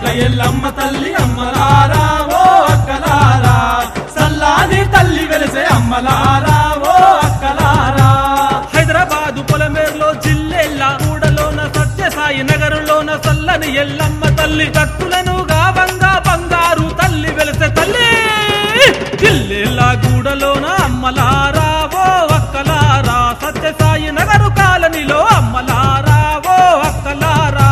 ఎల్లమ్మ తల్లి అమ్మలారా ఓ అక్కలారా సల్లాని తల్లి వెలిసే అమ్మలారా ఓ అక్కలారా హైదరాబాదు పొలమేరులో జిల్లెల్ల కూడలోన సత్యసాయి నగరంలోన సల్లని ఎల్లమ్మ తల్లి భక్తులను గావంగా బంగారు తల్లి వెలిసే తల్లి జిల్లెల్ల గూడలోన అమ్మలారా ఓ అక్కలారా సత్యసాయి నగరు కాలనిలో అమ్మలారా ఓ అక్కలారా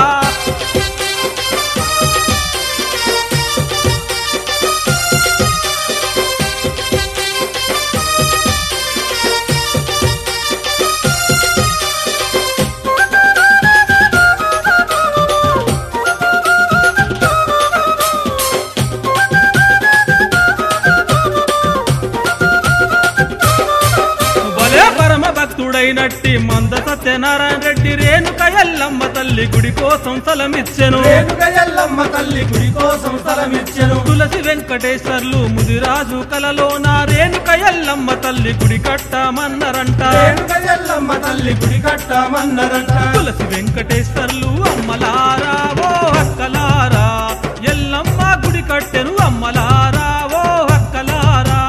భలే పరమ భక్తుడైనట్టి మంద సత్యనారాయణ రెడ్డి రేణుక ఎల్లమ్మ తల్లి గుడి కోసం స్థలమిచ్చెను రేణుక ఎల్లమ్మ తల్లి గుడి కోసం స్థలమిచ్చెను తులసి వెంకటేశ్వర్లు ముదిరాజు కలలోన రేణుక ఎల్లమ్మ తల్లి గుడి కట్టమన్నరంట రేణుక ఎల్లమ్మ తల్లి గుడి కట్టమన్నరంట తులసి వెంకటేశ్వర్లు అమ్మలారా ఓ అక్కలారా ఎల్లమ్మ గుడి కట్టెను అమ్మలారా ఓ అక్కలారా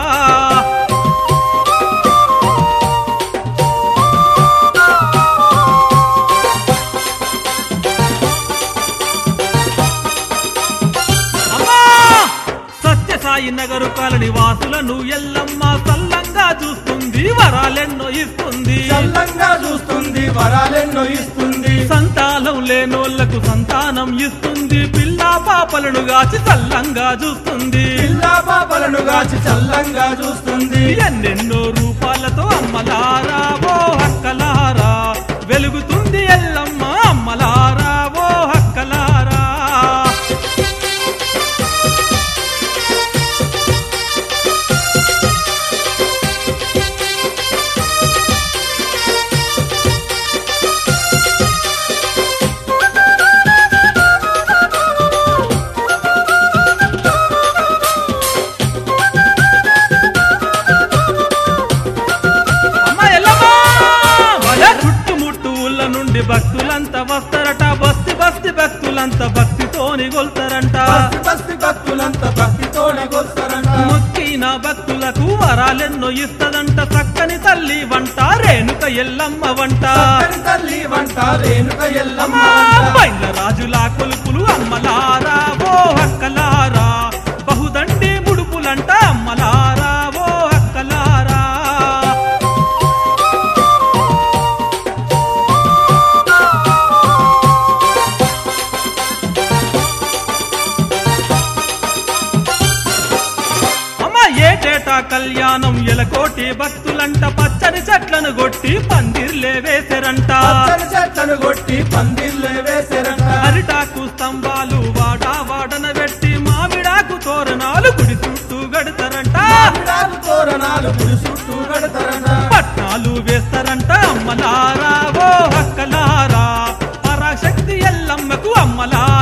అమ్మా సత్యసాయి నగరు కాలని వాసులను ఎల్లమ్మ సల్లంగా చూస్తుంది వరాలెన్నో ఇస్తుంది చల్లంగా చూస్తుంది వరాలెన్నో ఇస్తుంది సంతానం లేనోళ్లకు సంతానం ఇస్తుంది పిల్ల పాపలను గాచి సల్లంగా చూస్తుంది పిల్ల పాపలను గాచి చల్లంగా చూస్తుంది ఎన్నెన్నో రూపాలతో అమ్మలారా ఓ హక్కలారా వెలుగుతుంది ఎల్లమ్మ అమ్మలారా ఓ హక్కలారా అమ్మ ఎల్లమ్మ వల చుట్టుముట్టు ఊళ్ళ నుండి భక్తులంతా వస్తారట బస్తి బస్తి భక్తులంతా భక్తితోని గొల్తారంట బస్తి బస్తి భక్తులంతా భక్తితోనే కొలుస్తారంట మొక్కిన భక్తులకు వరాలెన్నో ఇస్తదంట చక్కని తల్లి వంట రేణుక ఎల్లమ్మ వంట చక్కని తల్లి వంట రేణుక ఎల్లమ్మ వంట. బయల రాజులా కొలుపులు అమ్మలారా ఓ హక్కలారా బహుదండి ముడుపులంట అమ్మలారా ఓ హక్కలారా అమ్మ ఏటేటా కళ్యాణం ఎలకోటి భక్తులంట పచ్చని చెట్లను కొట్టి పందిర్లే వేసరంట పచ్చని చెట్లను కొట్టి పందిర్లే వేసారంట అరిటాకు స్తంభాలు వాడా వాడన పెట్టి మామిడాకు తోరణాలు గుడి చుట్టూ గడతారంట మామిడాకు తోరణాలు గుడి చుట్టూ కడతారంట పట్నాలు వేస్తారంట అమ్మలారా ఓ హక్కలారా పరాశక్తి ఎల్లమ్మకు అమ్మలారా